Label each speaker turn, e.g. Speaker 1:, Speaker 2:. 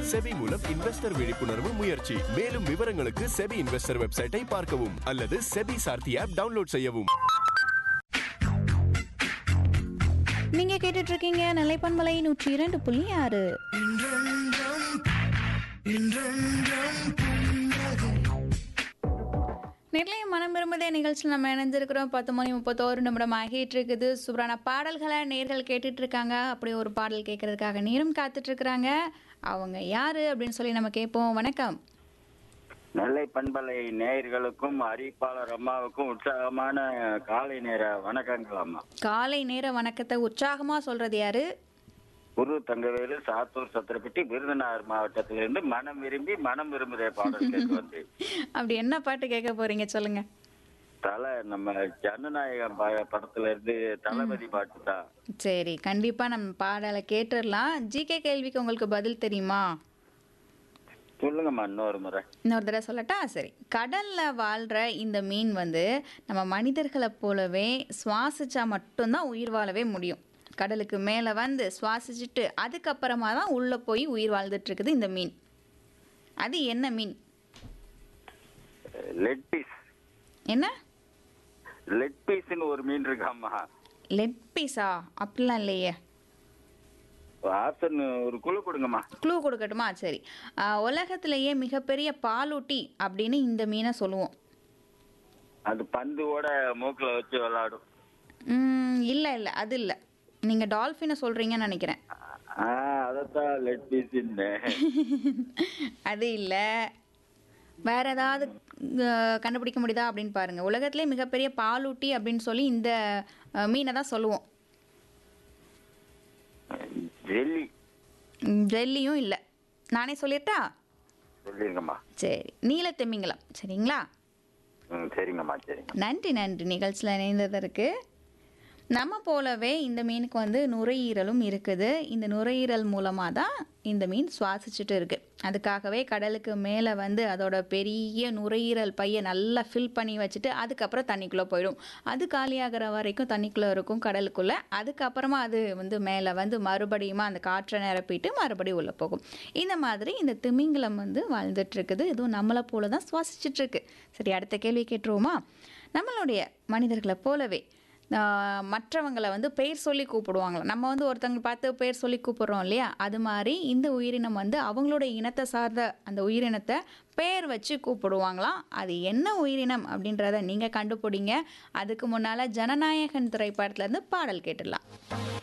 Speaker 1: SEBI மூலம் investor விழிப்புணர்வு முயற்சி மேலும் விவரங்களுக்கு செபி இன்வெஸ்டர் வெப்சைட்டை பார்க்கவும் அல்லது செபி சார்த்தி ஆப் டவுன்லோட் செய்யவும்
Speaker 2: நீங்க கேட்டுட்டு இருக்கீங்க நிலைப்பன்மலை நூற்றி இரண்டு புள்ளி ஆறு நெல்லை மனம் விரும்புதே நிகழ்ச்சியில் நம்ம இணைஞ்சிருக்கிறோம் பத்து மணி முப்பத்தோரு நிமிடம் ஆகிட்டு இருக்குது சூப்பரான பாடல்களை நேர்கள் கேட்டுட்டு இருக்காங்க அப்படி ஒரு பாடல் கேட்கறதுக்காக நேரம் காத்துட்டு இருக்கிறாங்க அவங்க யாரு அப்படின்னு சொல்லி நம்ம கேட்போம் வணக்கம்
Speaker 3: நெல்லை பண்பலை நேயர்களுக்கும் அறிவிப்பாளர் அம்மாவுக்கும் உற்சாகமான காலை நேர வணக்கங்கள் அம்மா
Speaker 2: காலை நேர வணக்கத்தை உற்சாகமா சொல்றது யாரு
Speaker 3: குரு தங்கவேலு சாத்தூர் சத்திரப்பட்டி விருதுநகர் மாவட்டத்திலிருந்து மனம் விரும்பி மனம் விரும்புதே பாடல் கேட்டு வந்து
Speaker 2: அப்படி என்ன பாட்டு கேட்க போறீங்க சொல்லுங்க
Speaker 3: தலை நம்ம ஜனநாயகம் ப- படத்துல இருந்து தளபதி பாட்டு தான்
Speaker 2: சரி கண்டிப்பா நம்ம பாடலை கேட்டுடலாம் ஜிகே கேள்விக்கு உங்களுக்கு பதில் தெரியுமா
Speaker 3: சொல்லுங்கம்மா இன்னொரு முறை
Speaker 2: இன்னொரு தடவை சொல்லட்டா சரி கடல்ல வாழ்ற இந்த மீன் வந்து நம்ம மனிதர்களை போலவே சுவாசிச்சா மட்டும்தான் உயிர் வாழவே முடியும் கடலுக்கு மேலே வந்து சுவாசிச்சுட்டு அதுக்கப்புறமா தான் உள்ளே போய் உயிர் வாழ்ந்துட்டு இருக்குது இந்த மீன் அது என்ன மீன்
Speaker 3: லெட் பீஸ்
Speaker 2: என்ன
Speaker 3: லெட் பீஸ்னு ஒரு மீன் இருக்காம்மா
Speaker 2: லெட் பீஸா அப்படிலாம் இல்லையே
Speaker 3: ஆப்ஷன் ஒரு குழு கொடுங்கம்மா
Speaker 2: க்ளூ கொடுக்கட்டுமா சரி ஆஹ், உலகத்திலேயே மிகப்பெரிய பாலூட்டி அப்படின்னு இந்த மீனை சொல்லுவோம்
Speaker 3: அது பந்துவோட மூக்குல வச்சு விளையாடும்
Speaker 2: ம், இல்லை இல்லை அது இல்லை நீங்கள் டால்ஃபினை சொல்கிறீங்கன்னு நினைக்கிறேன்
Speaker 3: ஆஹ் அதைத்தான் லெட் பீஸ்
Speaker 2: அது இல்லை வேற ஏதாவது அஹ், கண்டுபிடிக்க முடியுதா அப்படின்னு பாருங்க உலகத்திலே மிகப்பெரிய பாலூட்டி அப்படின்னு சொல்லி இந்த அஹ், மீனை தான் சொல்லுவோம்
Speaker 3: ஜெல்லி
Speaker 2: ம், ஜெல்லியும் இல்லை நானே சொல்லிட்டா
Speaker 3: சொல்லிருங்கம்மா
Speaker 2: சரி நீல திமிங்கலம் சரிங்களா
Speaker 3: ம் சரிங்கம்மா சரிங்க
Speaker 2: நன்றி நன்றி நிகழ்ச்சியில் இணைந்ததற்கு நம்ம போலவே இந்த மீனுக்கு வந்து நுரையீரலும் இருக்குது இந்த நுரையீரல் மூலமாக தான் இந்த மீன் சுவாசிச்சுட்டு இருக்கு அதுக்காகவே கடலுக்கு மேலே வந்து அதோட பெரிய நுரையீரல் பையை நல்லா ஃபில் பண்ணி வச்சுட்டு அதுக்கப்புறம் தண்ணிக்குள்ளே போயிடும் அது காலியாகிற வரைக்கும் தண்ணிக்குள்ளே இருக்கும் கடலுக்குள்ளே அதுக்கப்புறமா அது வந்து மேலே வந்து மறுபடியும் அந்த காற்றை நிரப்பிட்டு மறுபடியும் உள்ளே போகும் இந்த மாதிரி இந்த திமிங்கலம் வந்து வாழ்ந்துட்டு இருக்குது இதுவும் நம்மளை போல தான் சுவாசிச்சுட்டு இருக்கு சரி அடுத்த கேள்வி கேட்டுருவோமா நம்மளுடைய மனிதர்களை போலவே ஆஹ், மற்றவங்களை வந்து பெயர் சொல்லி கூப்பிடுவாங்களாம் நம்ம வந்து ஒருத்தவங்க பார்த்து பெயர் சொல்லி கூப்பிடுறோம் இல்லையா அது மாதிரி இந்த உயிரினம் வந்து அவங்களோட இனத்தை சார்ந்த அந்த உயிரினத்தை பெயர் வச்சு கூப்பிடுவாங்களாம் அது என்ன உயிரினம் அப்படின்றத நீங்கள் கண்டுபிடிங்க அதுக்கு முன்னால் ஜனநாயகன் திரைப்படத்துலேருந்து பாடல் கேட்டுடலாம்